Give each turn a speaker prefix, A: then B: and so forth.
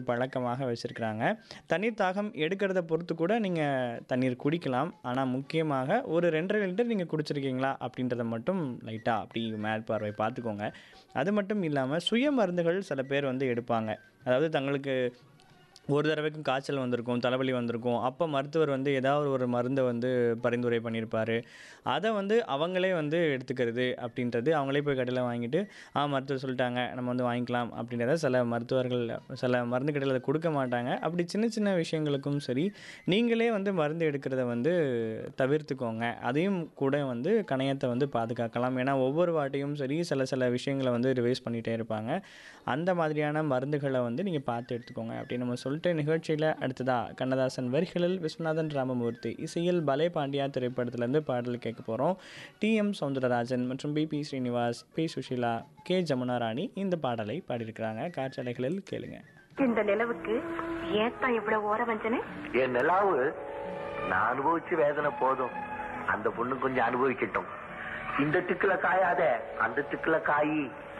A: பழக்கமாக வச்சுருக்கிறாங்க தண்ணீர் தாகம் எடுக்கிறத பொறுத்து கூட நீங்கள் தண்ணீர் குடிக்கலாம் ஆனால் முக்கியமாக ஒரு ரெண்டரை லிட்டர் நீங்கள் குடிச்சிருக்கீங்களா அப்படின்றத மட்டும் லைட்டாக அப்படி மேற்பார்வை பார்த்துக்கோங்க அது மட்டும் இல்லாமல் சுய மருந்துகள் சில பேர் வந்து எடுப்பாங்க அதாவது தங்களுக்கு ஒரு தடவைக்கும் காய்ச்சல் வந்திருக்கும் தலைவலி வந்திருக்கும் அப்போ மருத்துவர் வந்து ஏதாவது ஒரு மருந்தை வந்து பரிந்துரை பண்ணியிருப்பார் அதை வந்து அவங்களே வந்து எடுத்துக்கிறது அப்படின்றது அவங்களே போய் கடையில் வாங்கிட்டு ஆ மருத்துவர் சொல்லிட்டாங்க நம்ம வந்து வாங்கிக்கலாம் அப்படின்றத சில மருத்துவர்கள் சில மருந்து கடையில் அதை கொடுக்க மாட்டாங்க அப்படி சின்ன சின்ன விஷயங்களுக்கும் சரி நீங்களே வந்து மருந்து எடுக்கிறத வந்து தவிர்த்துக்கோங்க அதையும் கூட வந்து கணையத்தை வந்து பாதுகாக்கலாம் ஏன்னா ஒவ்வொரு வாட்டியும் சரி சில சில விஷயங்களை வந்து ரிவைஸ் பண்ணிகிட்டே இருப்பாங்க அந்த மாதிரியான மருந்துகளை வந்து நீங்கள் பார்த்து எடுத்துக்கோங்க அப்படின்னு நம்ம சொல்லிட்டு நிகழ்ச்சியில் அடுத்ததா கண்ணதாசன் வரிகளில் விஸ்வநாதன் ராமமூர்த்தி இசையில் பலே பாண்டியா திரைப்படத்திலேருந்து பாடல் கேட்க போகிறோம் டிஎம் சவுந்தரராஜன் மற்றும் P B Srinivas P Susheela K Jamuna Rani இந்த பாடலை பாடியிருக்கிறாங்க காற்றாலைகளில் கேளுங்க
B: இந்த நிலவுக்கு ஏத்தான் இவ்வளவு ஓர வஞ்சனை
C: என் நிலாவு நான் அனுபவிச்சு வேதனை போதும் அந்த பொண்ணு கொஞ்சம் அனுபவிக்கட்டும் இந்த திக்குல காயாத அந்த திக்குல காயி